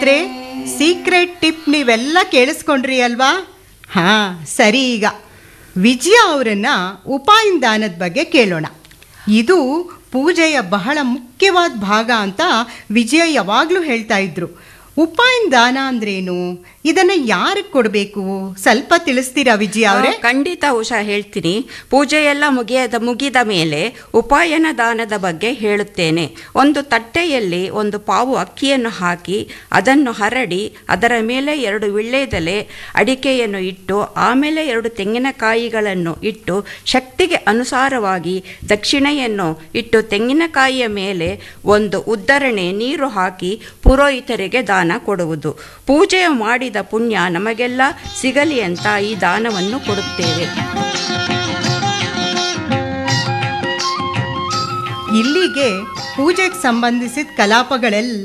ಸ್ನೇಹಿತರೆ secret tip ನೀವೆಲ್ಲ ಕೇಳಿಸ್ಕೊಂಡ್ರಿ ಅಲ್ವಾ ಹಾ ಸರಿ ಈಗ ವಿಜಯ ಅವರನ್ನ ಉಪಾಯನ ದಾನದ ಬಗ್ಗೆ ಕೇಳೋಣ ಇದು ಪೂಜೆಯ ಬಹಳ ಮುಖ್ಯವಾದ ಭಾಗ ಅಂತ ವಿಜಯ ಯಾವಾಗಲೂ ಹೇಳ್ತಾ ಇದ್ರು ಉಪಾಯನ ದಾನ ಅಂದ್ರೇನು ಇದನ್ನ ಯಾರಿಗೆ ಕೊಡಬೇಕು ಸ್ವಲ್ಪ ತಿಳಿಸ್ತೀರಾ ವಿಜಯ ಅವರೇ ಆ, ಖಂಡಿತ ಉಷಾ ಹೇಳ್ತೀನಿ ಪೂಜೆ ಎಲ್ಲ ಮುಗಿಯದ ಮುಗಿದ ಮೇಲೆ ಉಪಾಯನ ದಾನದ ಬಗ್ಗೆ ಹೇಳುತ್ತೇನೆ ಒಂದು ತಟ್ಟೆಯಲ್ಲಿ ಒಂದು ಪಾವು ಅಕ್ಕಿಯನ್ನು ಹಾಕಿ ಅದನ್ನು ಹರಡಿ ಅದರ ಮೇಲೆ ಎರಡು ವಿಳ್ಳೆದೆಲೆ ಅಡಿಕೆಯನ್ನು ಇಟ್ಟು ಆಮೇಲೆ ಎರಡು ತೆಂಗಿನಕಾಯಿಗಳನ್ನು ಇಟ್ಟು ಶಕ್ತಿಗೆ ಅನುಸಾರವಾಗಿ ದಕ್ಷಿಣೆಯನ್ನು ಇಟ್ಟು ತೆಂಗಿನಕಾಯಿಯ ಮೇಲೆ ಒಂದು ಉದ್ದರಣೆ ನೀರು ಹಾಕಿ ಪುರೋಹಿತರಿಗೆ ದಾನ ಕೊಡುವುದು ಪೂಜೆ ಮಾಡಿದ ಪುಣ್ಯ ನಮಗೆಲ್ಲ ಸಿಗಲಿ ಅಂತ ಈ ದಾನವನ್ನು ಕೊಡುತ್ತೇವೆ ಇಲ್ಲಿಗೆ ಪೂಜೆಗೆ ಸಂಬಂಧಿಸಿದ ಕಲಾಪಗಳೆಲ್ಲ